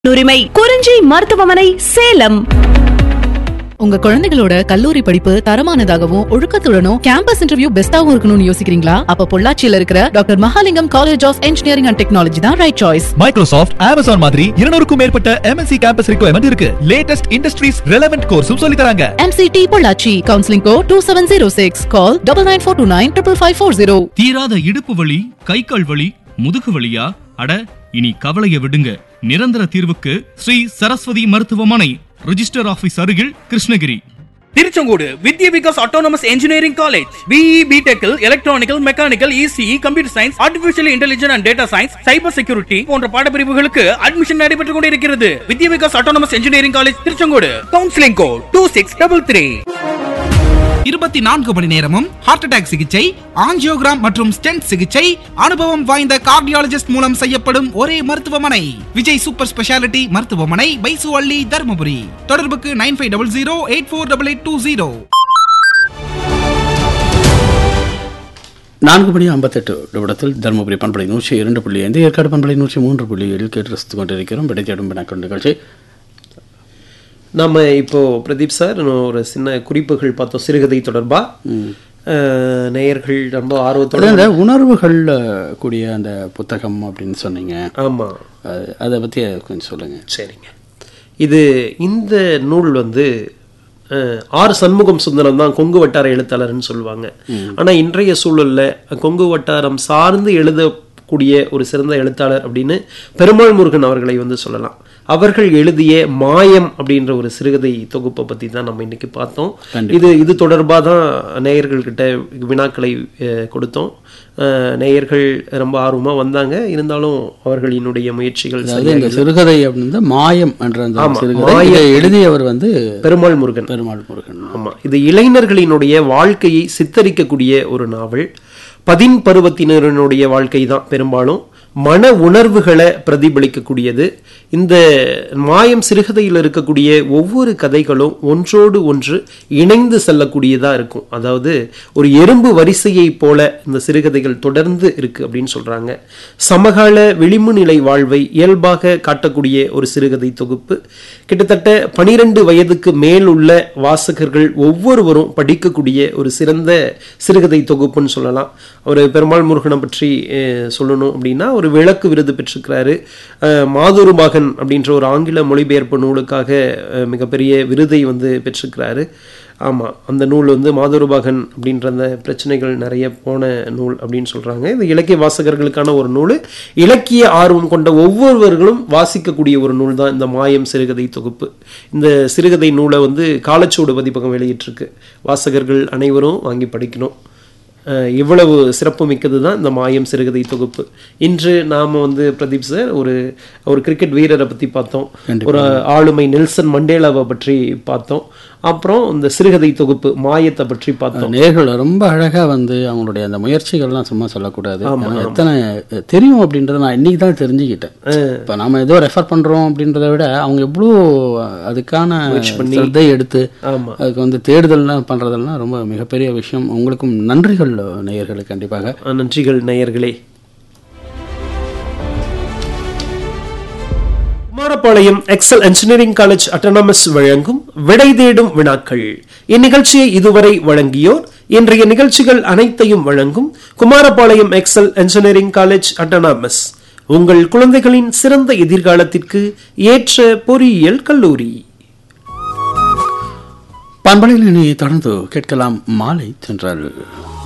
உரிமை குறிஞ்சி மருத்துவமனை சேலம் உங்க குழந்தைகளோட கல்லூரி படிப்பு தரமானதாகவும் ஒழுக்கத்துடனும் கேம்பஸ் இன்டர்வியூ பெஸ்டாவும் இருக்கணும்னு யோசிக்கிறீங்களா அப்ப பொள்ளாச்சியில இருக்கிற doctor Mahalingam college of engineering and technology தான் ரைட் சாய்ஸ் மைக்ரோசாஃப்ட் அமேசான் மாதிரி இருநூறுக்கும் மேற்பட்ட எம்என்சி கேம்பஸ் ரிக்வயர்மெண்ட் இருக்கு லேட்டஸ்ட் இண்டஸ்ட்ரீஸ் ரெலவென்ட் கோர்ஸும் சொல்லி தராங்க MCT Pollachi counselling code two seven zero six call double nine four two nine triple five four zero தீராத இடுப்பு வலி கை கால் வலி முதுகு வலியா அட இனி கவலைய விடுங்க நிரந்தர தீர்வுக்கு ஸ்ரீ சரஸ்வதி மருத்துவமனை ரிஜிஸ்டர் ஆபீஸ் அருகில் Krishnagiri Tiruchengode Vidya Vikas autonomous engineering college BE பிடெக்கில் electronical mechanical ECE computer science artificial intelligence and data science cyber security போன்ற பாடப்பிரிவுகளுக்கு அட்மிஷன் நடைபெற்றுக் கொண்டிருக்கிறது Vidya Vikas autonomous engineering college Tiruchengode counselling code two six double three இருபத்தி நான்கு மணி நேரமும் ஹார்ட் அட்டாக் சிகிச்சை ஆஞ்சியோகிராம் மற்றும் ஸ்டென்ட் சிகிச்சை அனுபவம் வாய்ந்த கார்டியாலஜிஸ்ட் மூலம் செய்யப்படும் ஒரே மருத்துவமனை விஜய் சூப்பர் ஸ்பெஷாலிட்டி மருத்துவமனை பைசுவள்ளி தருமபுரி தொடர்புக்கு nine five double zero eight four double eight two zero நான்கு மணி ஐம்பத்தெட்டு நிமிடத்தில் தருமபுரி பண்பலை நூற்றி இரண்டு புள்ளி ஐந்து ஏற்காடு பண்பலை நூற்றி மூன்று புள்ளி ஏழில் கேட்டு ரசித்துக் கொண்டிருக்கிறோம் விடை தேடும் வினாக்கள் நிகழ்ச்சி நம்ம இப்போ பிரதீப் சார் இன்னும் ஒரு சின்ன குறிப்புகள் பார்த்தோம் சிறுகதை தொடர்பா அஹ், நேயர்கள் ரொம்ப ஆர்வத்தோட அந்த உணர்வுகள் கூடிய அந்த புத்தகம் அப்படின்னு சொன்னீங்க ஆமா அது- அதை பற்றி கொஞ்சம் சொல்லுங்க சரிங்க இது இந்த நூல் வந்து அஹ், ஆர் சண்முகம் சுந்தரம் தான் கொங்கு வட்டார எழுத்தாளர்னு சொல்லுவாங்க ஆனா இன்றைய சூழல்ல கொங்கு வட்டாரம் சார்ந்து எழுதக்கூடிய ஒரு சிறந்த எழுத்தாளர் அப்படின்னு பெருமாள் முருகன் அவர்களை வந்து சொல்லலாம் அவர்கள் எழுதிய மாயம் அப்படின்ற ஒரு சிறுகதை தொகுப்பை பத்தி தான் நம்ம இன்னைக்கு பார்த்தோம் இது இது தொடர்பாக தான் நேயர்கள்கிட்ட வினாக்களை அஹ், கொடுத்தோம் அஹ், நேயர்கள் ரொம்ப ஆர்வமா வந்தாங்க இருந்தாலும் அவர்களினுடைய முயற்சிகள் அதாவது சரியாக இந்த சிறுகதை அப்படின்னு மாயம் என்ற அந்த ஆமா, சிறுகதை மாயம். இதை எழுதியவர் வந்து பெருமாள் முருகன் பெருமாள் முருகன் ஆமா இது இளைஞர்களினுடைய வாழ்க்கையை சித்தரிக்கக்கூடிய ஒரு நாவல் பதின் பருவத்தினரினுடைய வாழ்க்கை தான் பெரும்பாலும் மன உணர்வுகளை பிரதிபலிக்கக்கூடியது இந்த மாயம் சிறுகதையில் இருக்கக்கூடிய ஒவ்வொரு கதைகளும் ஒன்றோடு ஒன்று இணைந்து செல்லக்கூடியதா இருக்கும் அதாவது ஒரு எறும்பு வரிசையை போல இந்த சிறுகதைகள் தொடர்ந்து இருக்கு அப்படின்னு சொல்றாங்க சமகால விளிம்பு நிலை வாழ்வை இயல்பாக காட்டக்கூடிய ஒரு சிறுகதை தொகுப்பு கிட்டத்தட்ட பனிரெண்டு வயதுக்கு மேல் உள்ள வாசகர்கள் ஒவ்வொருவரும் படிக்கக்கூடிய ஒரு சிறந்த சிறுகதை தொகுப்புன்னு சொல்லலாம் அவர் பெருமாள் முருகனை பற்றி அஹ், சொல்லணும் அப்படின்னா ஒரு விளக்கு விருது பெற்றிருக்கிறாரு அஹ், மாதுருபாகன் அப்படின்ற ஒரு ஆங்கில மொழிபெயர்ப்பு நூலுக்காக அஹ், மிகப்பெரிய விருதை வந்து பெற்றிருக்கிறாரு ஆமா அந்த நூல் வந்து மாதுருபாகன் அப்படின்ற அந்த பிரச்சனைகள் நிறைய போன நூல் அப்படின்னு சொல்றாங்க இது இலக்கிய வாசகர்களுக்கான ஒரு நூல் இலக்கிய ஆர்வம் கொண்ட ஒவ்வொருவர்களும் வாசிக்கக்கூடிய ஒரு நூல் தான் இந்த மாயம் சிறுகதை தொகுப்பு இந்த சிறுகதை நூலை வந்து காலச்சோடு பதிப்பகம் வெளியிட்டிருக்கு வாசகர்கள் அனைவரும் வாங்கி படிக்கணும் அஹ் இவ்வளவு சிறப்பு மிக்கது தான் இந்த மாயம் சிறுகதை தொகுப்பு இன்று நாம வந்து பிரதீப் சார் ஒரு ஒரு கிரிக்கெட் வீரரை பத்தி பார்த்தோம் ஒரு ஆளுமை நெல்சன் மண்டேலாவை பற்றி பார்த்தோம் அப்புறம் இந்த சிறுகதை தொகுப்பு மாயத்தை பற்றி பார்த்தோம் நேர்கள் ரொம்ப அழகா வந்து அவங்களுடைய அந்த முயற்சிகள்லாம் சும்மா சொல்லக்கூடாது ஏன்னா எத்தனை தெரியும் அப்படின்றத நான் இன்னைக்கு தான் தெரிஞ்சுக்கிட்டேன் இப்போ நாம ஏதோ ரெஃபர் பண்றோம் அப்படின்றத விட அவங்க எவ்வளோ அதுக்கான சிரத்தை எடுத்து ஆமா. அதுக்கு வந்து தேடுதல்லாம் பண்றதெல்லாம் ரொம்ப மிகப்பெரிய விஷயம் உங்களுக்கும் நன்றிகள் நேயர்களுக்கு கண்டிப்பாக அஹ் நன்றிகள் நேயர்களே Kumarapalayam Excel engineering college autonomous வழங்கும் விடை தேடும் வினாக்கள் இந்நிகழ்ச்சியை இதுவரை வழங்கியோர் இன்றைய நிகழ்ச்சிகள் அனைத்தையும் வழங்கும் Kumarapalayam Excel engineering college autonomous உங்கள் குழந்தைகளின் சிறந்த எதிர்காலத்திற்கு ஏற்ற பொறியியல் கல்லூரி பண்பலையில் இனி தொடர்ந்து கேட்கலாம் மாலை சென்றால்